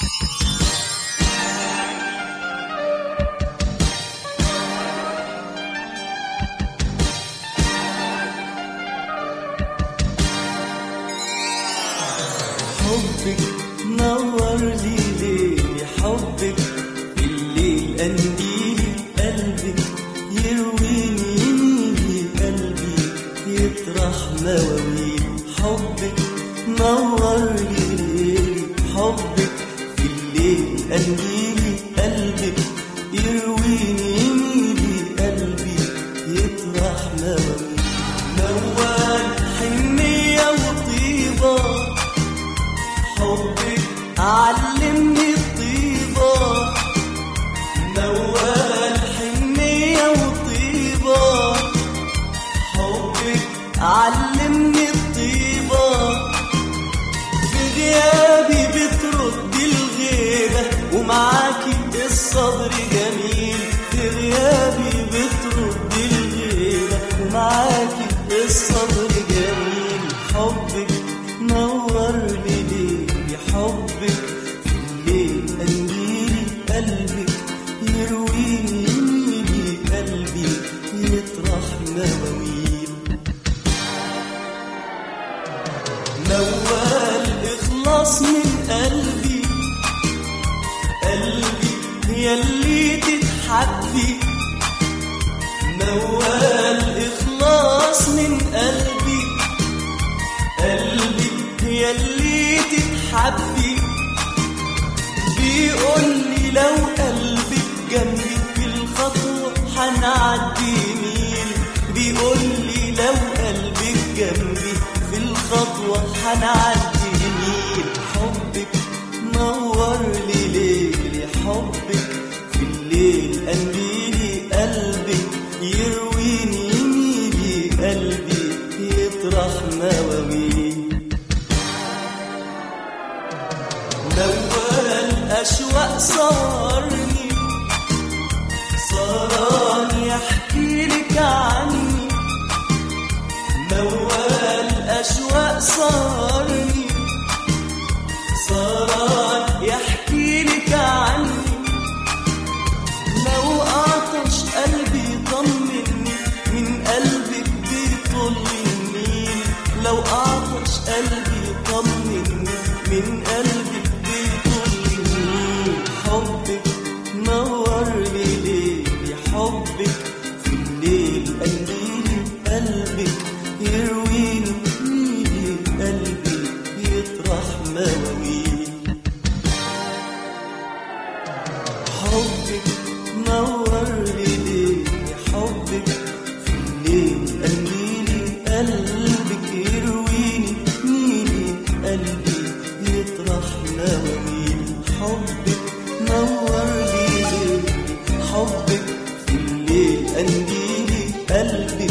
حبك نور لي ليلي حبك الليل قنديلي قلبك يرويني قلبي يطرح مواويل حبك نور لي ليلي حبك الليل قنديلي قلبك يرويني قلبي يطرح مواويل موال حنية وطيبة حبك علمني الطيبة موال حنية وطيبة حبك علمني الطيبة في غيابي بترد الغيبة ومعاكي الصبر جميل في غيابي بترد الغيبة ومعاكي الصبر جميل حبك نور لي ليلي حبك في الليل قنديلي قلبك يرويني قلبي يطرح مواويل موال اخلص من قلبي قلبي يلي تتحبي موال اخلاص من قلبي قلبي يلي تتحبي بيقول لي لو قلبك جنبي في الخطوة هنعدي ميل بيقول لي لو قلبك جنبي في الخطوة هنعدي ميل حبك نور لي ليلي حبك في الليل قنديلي قلبك يرويني ميلي قلبي يطرح مواويل موال أشواق صارني صارني أحكي لك عني موال أشواق صارني صارن يحكي لك عني لو عطش قلبي طمني من قلبك بيطل النيل لو عطش قلبي طمني من قلبك بيطل النيل حبك نور لي ليلي حبك في الليل قنديلي قلبك يرويني قلبي يطرح مواويل حبك نور لي ليلي حبك في الليل قنديلي قلبك يرويني ميلي قلبي يطرح مواويل حبك نور لي ليلي حبك في الليل قنديلي قلبي